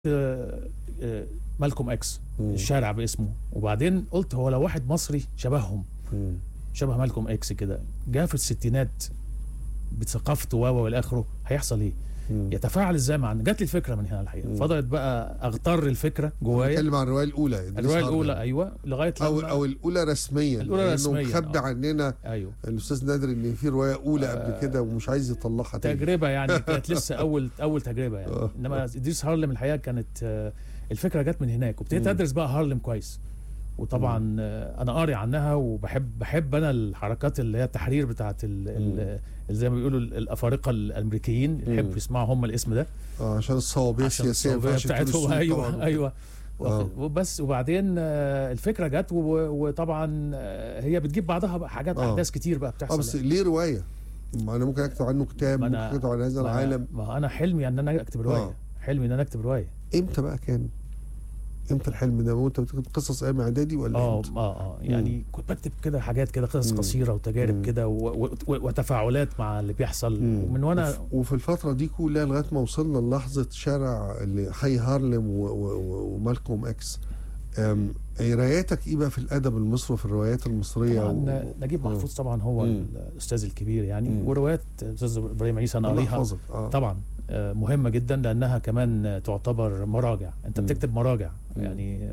آه، آه، مالكوم اكس مم. الشارع باسمه وبعدين قلت هو لو واحد مصري شبههم مم. شبه مالكوم اكس كده جاء في الستينات بثقافته و والى اخره هيحصل ايه؟ مم. يتفاعل ازاي مع جات لي الفكره من هنا الحقيقه مم. فضلت بقى اغتر الفكره جوايا نتكلم عن الروايه الاولى إدريس الروايه هارلم. الاولى ايوه لغايه لما او او الاولى رسميا الأولى لأنه رسمياً، مخبي آه. عننا ايوه الاستاذ نادر ان في روايه اولى قبل آه. كده ومش عايز يطلعها تاني تجربه يعني كانت لسه اول اول تجربه يعني آه. انما ادريس هارلم الحقيقه كانت آه، الفكره جت من هناك وابتديت مم. ادرس بقى هارلم كويس وطبعا آه، انا قاري عنها وبحب بحب انا الحركات اللي هي التحرير بتاعت ال- ال- اللي زي ما بيقولوا ال- الافارقه الامريكيين مم. يحبوا يسمعوا هم الاسم ده اه عشان الصوابيه عشان السياسيه ما الصوبية ينفعش تقول بتاعتهم السود ايوه طبعاً. ايوه آه. وبس وبعدين آه، الفكره جت و- وطبعا آه، هي بتجيب بعضها بقى حاجات آه. احداث كتير بقى اه بتحصل بس ليه روايه؟ ما انا ممكن اكتب عنه كتاب ما ممكن أنا- اكتب عن هذا ما- العالم ما انا حلمي ان انا اكتب روايه آه. حلمي ان انا اكتب روايه امتى بقى كان؟ امتى الحلم ده؟ وانت بتكتب قصص ايام اعدادي ولا اه امتى؟ اه اه يعني كنت بكتب كده حاجات كده قصص مم. قصيره وتجارب مم. كده و- و- و- وتفاعلات مع اللي بيحصل مم. ومن وانا وف- وفي الفترة دي كلها لغاية ما وصلنا للحظة شارع اللي حي هارلم و- و- و- ومالكوم اكس أم، قراياتك ايه بقى في الادب المصري وفي الروايات المصريه طبعا و... نجيب آه. محفوظ طبعا هو مم. الاستاذ الكبير يعني مم. وروايات الاستاذ ابراهيم عيسى انا الله قاريها يحفظك اه طبعا آه، مهمه جدا لانها كمان آه، تعتبر مراجع انت مم. بتكتب مراجع مم. يعني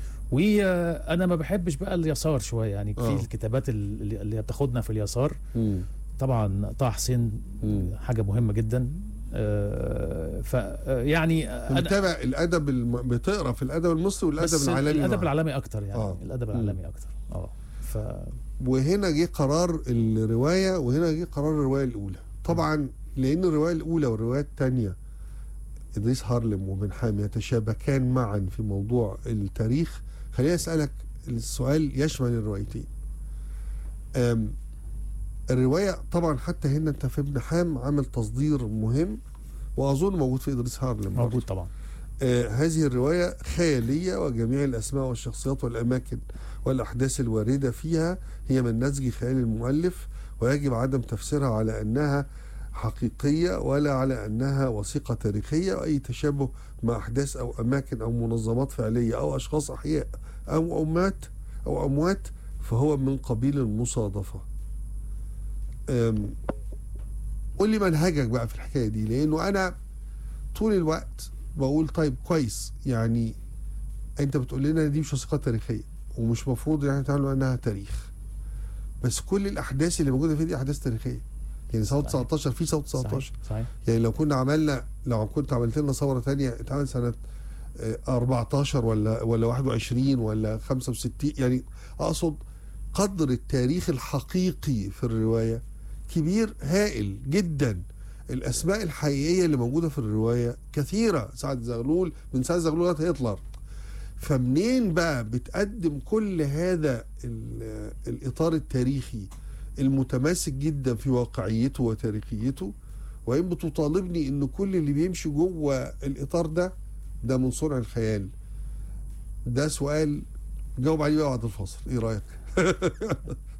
وانا ما بحبش بقى اليسار شويه يعني في آه. الكتابات اللي اللي بتاخدنا في اليسار مم. طبعا طه حسين مم. حاجه مهمه جدا آه، ف آه، يعني انا بتابع الادب الم... بتقرا في الادب المصري والادب بس العالمي الادب معا. العالمي اكتر يعني آه. آه. الادب مم. العالمي اكتر اه ف وهنا جه قرار الروايه وهنا جه قرار الروايه الاولى طبعا لان الروايه الاولى والروايه الثانيه ادريس هارلم وبن حام يتشابكان معا في موضوع التاريخ خليني اسالك السؤال يشمل الروايتين أم، الروايه طبعا حتى هنا انت في ابن حام عامل تصدير مهم واظن موجود في ادريس هارلم برضه. موجود طبعا آه، هذه الرواية خيالية وجميع الأسماء والشخصيات والأماكن والأحداث الواردة فيها هي من نسج خيال المؤلف ويجب عدم تفسيرها على أنها حقيقية ولا على أنها وثيقة تاريخية وأي تشابه مع أحداث أو أماكن أو منظمات فعلية أو أشخاص أحياء أو أمات أو أموات فهو من قبيل المصادفة أم، قول لي منهجك بقى في الحكاية دي لأنه أنا طول الوقت بقول طيب كويس يعني انت بتقول لنا دي مش وثيقه تاريخيه ومش مفروض يعني تعملوا انها تاريخ بس كل الاحداث اللي موجوده فيه دي احداث تاريخيه يعني ثوره صحيح. 19 في ثوره 19 صحيح صحيح يعني لو كنا عملنا لو كنت عملت لنا ثوره ثانيه اتعمل سنه آه، 14 ولا ولا 21 ولا 65 يعني اقصد قدر التاريخ الحقيقي في الروايه كبير هائل جدا الاسماء الحقيقيه اللي موجوده في الروايه كثيره سعد زغلول من سعد زغلول لغايه هتلر فمنين بقى بتقدم كل هذا ال- الاطار التاريخي المتماسك جدا في واقعيته وتاريخيته وان بتطالبني ان كل اللي بيمشي جوه الاطار ده ده من صنع الخيال ده سؤال جاوب عليه بقى بعد الفاصل ايه رايك